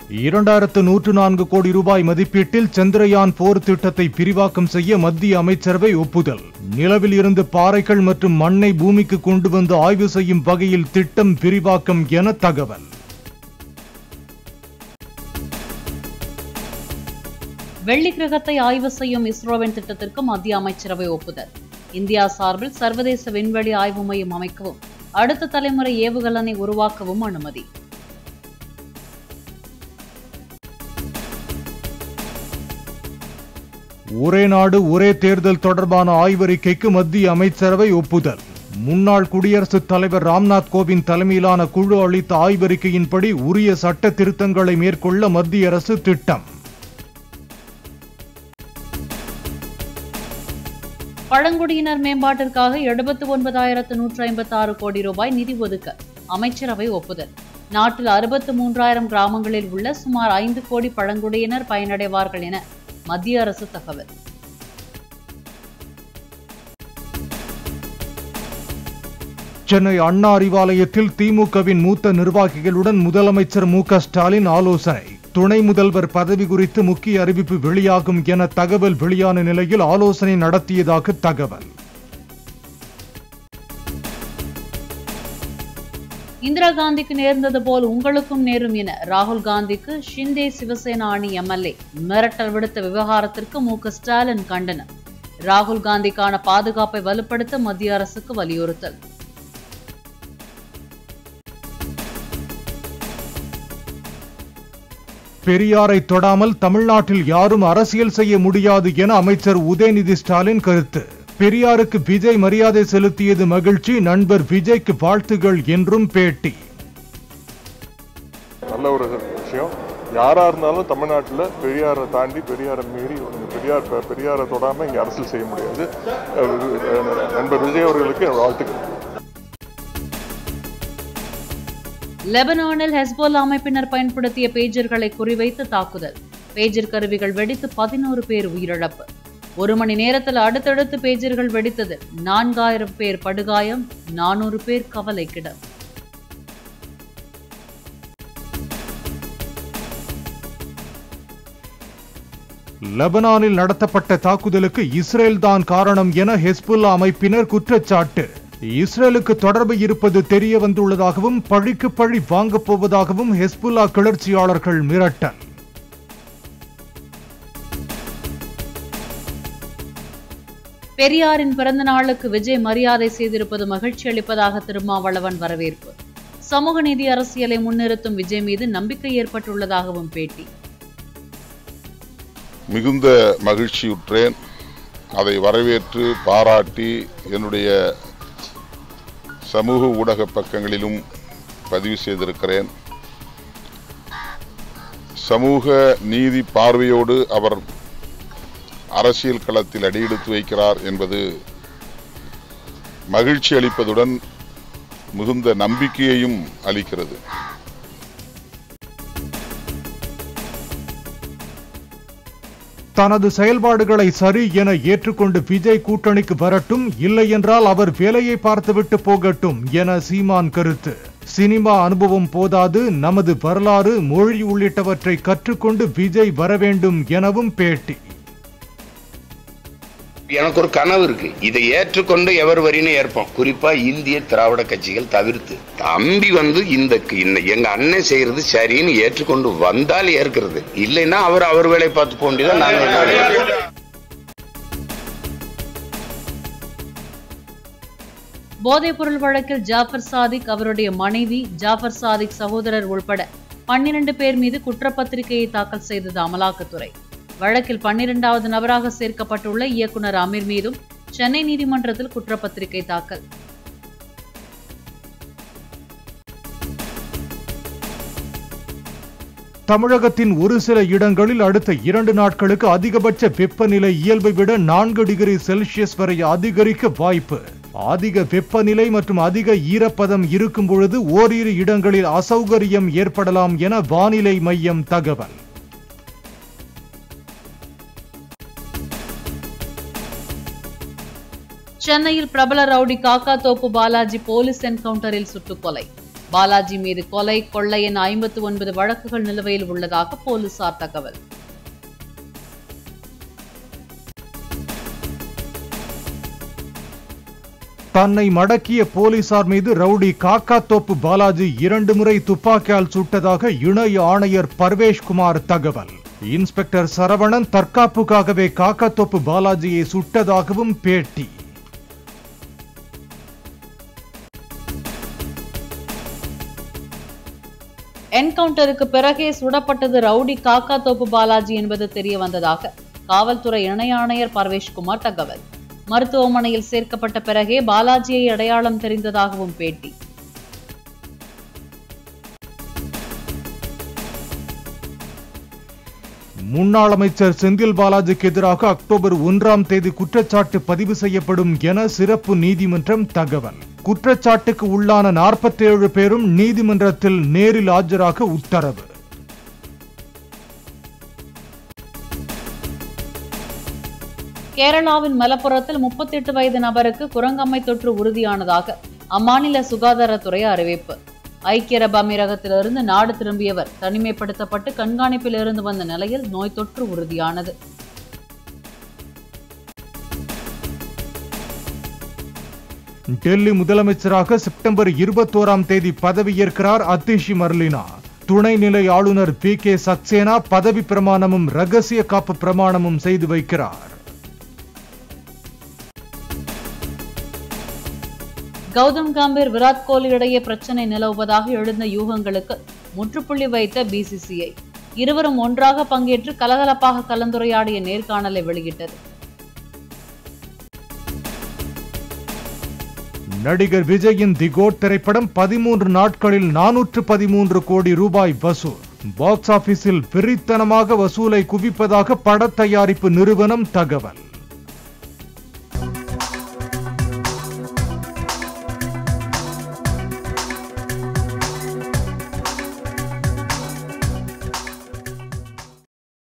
இரண்டாயிரத்து நூற்று நான்கு கோடி ரூபாய் மதிப்பீட்டில் சந்திரயான் போர் திட்டத்தை விரிவாக்கம் செய்ய மத்திய அமைச்சரவை ஒப்புதல் நிலவில் இருந்து பாறைகள் மற்றும் மண்ணை பூமிக்கு கொண்டு வந்து ஆய்வு செய்யும் வகையில் திட்டம் விரிவாக்கம் என தகவல் வெள்ளி கிரகத்தை ஆய்வு செய்யும் இஸ்ரோவின் திட்டத்திற்கு மத்திய அமைச்சரவை ஒப்புதல் இந்தியா சார்பில் சர்வதேச விண்வெளி ஆய்வு மையம் அமைக்கவும் அடுத்த தலைமுறை ஏவுகலனை உருவாக்கவும் அனுமதி ஒரே நாடு ஒரே தேர்தல் தொடர்பான ஆய்வறிக்கைக்கு மத்திய அமைச்சரவை ஒப்புதல் முன்னாள் குடியரசுத் தலைவர் ராம்நாத் கோவிந்த் தலைமையிலான குழு அளித்த ஆய்வறிக்கையின்படி உரிய சட்ட திருத்தங்களை மேற்கொள்ள மத்திய அரசு திட்டம் பழங்குடியினர் மேம்பாட்டிற்காக எழுபத்து ஒன்பதாயிரத்து நூற்று ஐம்பத்தி ஆறு கோடி ரூபாய் நிதி ஒதுக்க அமைச்சரவை ஒப்புதல் நாட்டில் அறுபத்து மூன்றாயிரம் கிராமங்களில் உள்ள சுமார் ஐந்து கோடி பழங்குடியினர் பயனடைவார்கள் என மத்திய அரசு தகவல் சென்னை அண்ணா அறிவாலயத்தில் திமுகவின் மூத்த நிர்வாகிகளுடன் முதலமைச்சர் மு க ஸ்டாலின் ஆலோசனை துணை முதல்வர் பதவி குறித்து முக்கிய அறிவிப்பு வெளியாகும் என தகவல் வெளியான நிலையில் ஆலோசனை நடத்தியதாக தகவல் இந்திரா காந்திக்கு நேர்ந்தது போல் உங்களுக்கும் நேரும் என ராகுல் காந்திக்கு ஷிண்டே சிவசேனா அணி எம்எல்ஏ மிரட்டல் விடுத்த விவகாரத்திற்கு மு க ஸ்டாலின் கண்டனம் ராகுல் காந்திக்கான பாதுகாப்பை வலுப்படுத்த மத்திய அரசுக்கு வலியுறுத்தல் பெரியாரை தொடாமல் தமிழ்நாட்டில் யாரும் அரசியல் செய்ய முடியாது என அமைச்சர் உதயநிதி ஸ்டாலின் கருத்து பெரியாருக்கு விஜய் மரியாதை செலுத்தியது மகிழ்ச்சி நண்பர் விஜய்க்கு வாழ்த்துகள் என்றும் பேட்டி நல்ல ஒரு விஷயம் யாரா இருந்தாலும் தமிழ்நாட்டில் பெரியாரை தாண்டி பெரியாரை மீறி ஒரு பெரியார் பெ- பெரியாரை தொடாம இங்க அரசியல் செய்ய முடியாது அஹ் நண்பர் விஜய் அவர்களுக்கு என் வாழ்த்துக்கள் லெபனானில் ஹெஸ்போல்லா அமைப்பினர் பயன்படுத்திய பேஜர்களை குறிவைத்து தாக்குதல் பேஜர் கருவிகள் வெடித்து பதினோரு பேர் உயிரிழப்பு ஒரு மணி நேரத்தில் அடுத்தடுத்து பேஜர்கள் வெடித்தது நான்காயிரம் பேர் படுகாயம் நானூறு பேர் கவலைக்கிடம் லெபனானில் நடத்தப்பட்ட தாக்குதலுக்கு இஸ்ரேல் தான் காரணம் என ஹெஸ்புல்லா அமைப்பினர் குற்றச்சாட்டு இஸ்ரேலுக்கு தொடர்பு இருப்பது தெரிய வந்துள்ளதாகவும் பழிக்கு பழி வாங்கப் போவதாகவும் ஹெஸ்புல்லா கிளர்ச்சியாளர்கள் மிரட்டல் பெரியாரின் பிறந்த நாளுக்கு விஜய் மரியாதை செய்திருப்பது மகிழ்ச்சி அளிப்பதாக திருமாவளவன் வரவேற்பு சமூக நீதி அரசியலை முன்னிறுத்தும் விஜய் மீது நம்பிக்கை ஏற்பட்டுள்ளதாகவும் பேட்டி மிகுந்த மகிழ்ச்சியுற்றேன் அதை வரவேற்று பாராட்டி என்னுடைய சமூக ஊடக பக்கங்களிலும் பதிவு செய்திருக்கிறேன் சமூக நீதி பார்வையோடு அவர் அரசியல் களத்தில் அடியெடுத்து வைக்கிறார் என்பது மகிழ்ச்சி அளிப்பதுடன் மிகுந்த நம்பிக்கையையும் அளிக்கிறது தனது செயல்பாடுகளை சரி என ஏற்றுக்கொண்டு விஜய் கூட்டணிக்கு வரட்டும் இல்லை என்றால் அவர் வேலையை பார்த்துவிட்டு போகட்டும் என சீமான் கருத்து சினிமா அனுபவம் போதாது நமது வரலாறு மொழி உள்ளிட்டவற்றை கற்றுக்கொண்டு விஜய் வர வேண்டும் எனவும் பேட்டி எனக்கு ஒரு கனவு இருக்கு இதை ஏற்றுக்கொண்டு எவர் வரின்னு ஏற்போம் குறிப்பா இந்திய திராவிட கட்சிகள் தவிர்த்து தம்பி வந்து இந்த இந்த- எங்க அண்ணன் செய்யறது சரின்னு ஏற்றுக்கொண்டு வந்தால் ஏற்கிறது இல்லைன்னா அவர் அவர் வேலையை பார்த்து போக வேண்டியதான் நாங்க எங்க வேலையை பார்ப்போம். போதைப்பொருள் வழக்கில் ஜாஃபர் சாதிக் அவருடைய மனைவி ஜாஃபர் சாதிக் சகோதரர் உள்பட பன்னிரண்டு பேர் மீது குற்றப்பத்திரிகையை தாக்கல் செய்தது அமலாக்கத்துறை வழக்கில் பன்னிரெண்டாவது நபராக சேர்க்கப்பட்டுள்ள இயக்குனர் அமீர் மீதும் சென்னை நீதிமன்றத்தில் குற்றப்பத்திரிகை தாக்கல் தமிழகத்தின் ஒரு சில இடங்களில் அடுத்த இரண்டு நாட்களுக்கு அதிகபட்ச வெப்பநிலை இயல்பை விட நான்கு டிகிரி செல்சியஸ் வரை அதிகரிக்க வாய்ப்பு அதிக வெப்பநிலை மற்றும் அதிக ஈரப்பதம் இருக்கும் பொழுது ஓரிரு இடங்களில் அசௌகரியம் ஏற்படலாம் என வானிலை மையம் தகவல் சென்னையில் பிரபல ரவுடி காக்கா தோப்பு பாலாஜி போலீஸ் என்கவுண்டரில் சுட்டுக்கொலை பாலாஜி மீது கொலை கொள்ளை என ஐம்பத்து ஒன்பது வழக்குகள் நிலுவையில் உள்ளதாக போலீசார் தகவல் தன்னை மடக்கிய போலீசார் மீது ரவுடி காக்காத்தோப்பு பாலாஜி இரண்டு முறை துப்பாக்கியால் சுட்டதாக இணை ஆணையர் பர்வேஷ்குமார் தகவல் இன்ஸ்பெக்டர் சரவணன் தற்காப்புக்காகவே காக்காத்தோப்பு பாலாஜியை சுட்டதாகவும் பேட்டி என்கவுண்டருக்கு பிறகே சுடப்பட்டது ரவுடி காக்கா தோப்பு பாலாஜி என்பது தெரிய வந்ததாக காவல்துறை இணை ஆணையர் பர்வேஷ்குமார் தகவல் மருத்துவமனையில் சேர்க்கப்பட்ட பிறகே பாலாஜியை அடையாளம் தெரிந்ததாகவும் பேட்டி முன்னாள் அமைச்சர் செந்தில் பாலாஜிக்கு எதிராக அக்டோபர் ஒன்றாம் தேதி குற்றச்சாட்டு பதிவு செய்யப்படும் என சிறப்பு நீதிமன்றம் தகவல் குற்றச்சாட்டுக்கு உள்ளான 47 பேரும் நீதிமன்றத்தில் நேரில் ஆஜராக உத்தரவு கேரளாவின் மலப்புரத்தில் முப்பத்தி எட்டு வயது நபருக்கு குரங்கம்மை தொற்று உறுதியானதாக அம்மாநில சுகாதாரத்துறை அறிவிப்பு ஐக்கிய அரபு அமீரகத்திலிருந்து நாடு திரும்பியவர் தனிமைப்படுத்தப்பட்டு கண்காணிப்பில் இருந்து வந்த நிலையில் நோய் தொற்று உறுதியானது டெல்லி முதலமைச்சராக செப்டம்பர் இருபத்தோராம் தேதி பதவியேற்கிறார் அத்திஷி மர்லினா துணைநிலை ஆளுநர் பி கே சக்சேனா பதவி பிரமாணமும் ரகசிய காப்பு பிரமாணமும் செய்து வைக்கிறார் கௌதம் கம்பீர் விராட் கோலி இடையே பிரச்சனை நிலவுவதாக எழுந்த யூகங்களுக்கு முற்றுப்புள்ளி வைத்த பிசிசிஐ இருவரும் ஒன்றாக பங்கேற்று கலகலப்பாக கலந்துரையாடிய நேர்காணலை வெளியிட்டது நடிகர் விஜயின் தி கோட் திரைப்படம் பதிமூன்று நாட்களில் நானூற்று பதிமூன்று கோடி ரூபாய் வசூல் பாக்ஸ் ஆபீஸில் வெறித்தனமாக வசூலை குவிப்பதாக பட தயாரிப்பு நிறுவனம் தகவல்